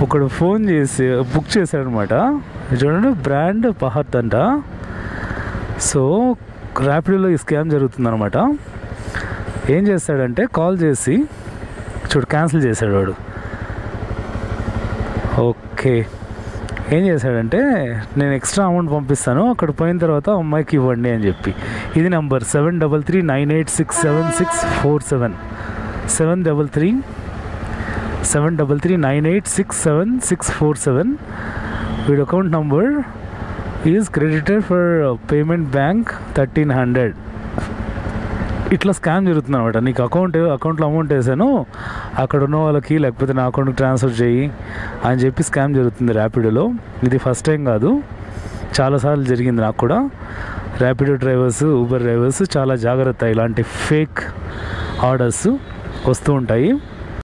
ఒకడు ఫోన్ చేసి బుక్ చేశాడనమాట చూడండి బ్రాండ్ పహత్ అంట సో ర్యాపిడోలో ఈ స్కామ్ జరుగుతుందనమాట ఏం చేస్తాడంటే కాల్ చేసి చూడు క్యాన్సిల్ చేశాడు వాడు ఓకే ఏం చేశాడంటే నేను ఎక్స్ట్రా అమౌంట్ పంపిస్తాను అక్కడ పోయిన తర్వాత అమ్మాయికి ఇవ్వండి అని చెప్పి ఇది number seven double three nine eight six seven six four seven seven double three seven double three nine eight six seven six four seven వీడి account number is credited for payment bank thirteen hundred ఇట్లా scam జరుగుతుంది అనమాట నీకు account అకౌంట్లో amount వేసాను అక్కడ ఉన్న వాళ్ళకి లేకపోతే నా అకౌంట్కి ట్రాన్స్ఫర్ చేయి అని చెప్పి స్కామ్ జరుగుతుంది ర్యాపిడోలో ఇది ఫస్ట్ టైం కాదు చాలాసార్లు జరిగింది నాకు కూడా ర్యాపిడో డ్రైవర్స్ ఊబర్ డ్రైవర్స్ చాలా జాగ్రత్త ఇలాంటి ఫేక్ ఆర్డర్స్ వస్తూ ఉంటాయి